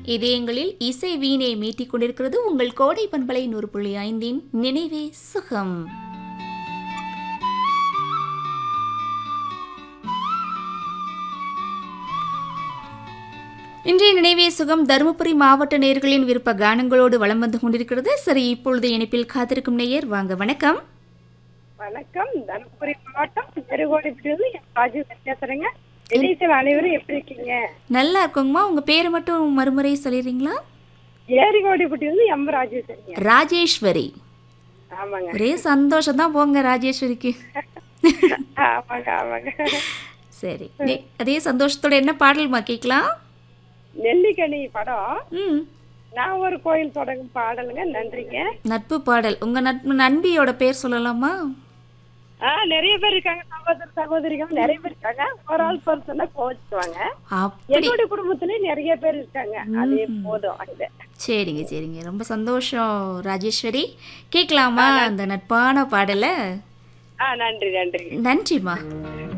இதயங்களில் இசை வீணை மீட்டிக் கொண்டிருக்கிறது உங்கள் கோடை பண்பலை நூறு புள்ளி ஐந்தின் நினைவே சுகம் இன்றைய நினைவே சுகம் தருமபுரி மாவட்ட நேயர்களின் விருப்ப கானங்களோடு வலம் வந்து கொண்டிருக்கிறது சரி இப்பொழுது இணைப்பில் காத்திருக்கும் நேயர் வாங்க வணக்கம் வணக்கம் தருமபுரி மாவட்டம் பெருகோடிப்பிலிருந்து என் ராஜு பேசுறேங்க இடைச்சல் அனைவரும் எப்படி இருக்கீங்க நல்லா இருக்குங்கம்மா உங்க பேரை மட்டும் மறுமுறை சொல்லிடுறீங்களா ஏரிகோடிப்பட்டியிலிருந்து எம் ராஜு சரிங்க ராஜேஸ்வரி ஆமாங்க ஒரே சந்தோஷம் தான் போங்க ராஜேஸ்வரிக்கு ஆமாங்க ஆமாங்க சரி டே- அதே சந்தோஷத்தோட என்ன பாடல்மா கேட்கலாம் நெல்லிக்கனி படம் ம் நான் ஒரு கோயில் தொடங்கும் பாடலுங்க நன்றிங்க நட்பு பாடல் உங்க நட்பு நண்பியோட பேர் சொல்லலாமா ஆ நிறைய பேர் இருக்காங்க சகோதர சகோதரிகள் நிறைய பேர் இருக்காங்க ஒரு ஆள் பர்சனா கோச்சுக்குவாங்க அப்படி என்னோட குடும்பத்திலயும் நிறைய பேர் இருக்காங்க அதே போதும் அது சரிங்க சரிங்க ரொம்ப சந்தோஷம் ராஜேஸ்வரி கேட்கலாமா அந்த நட்பான பாடலை ஆ நன்றி நன்றி நன்றிம்மா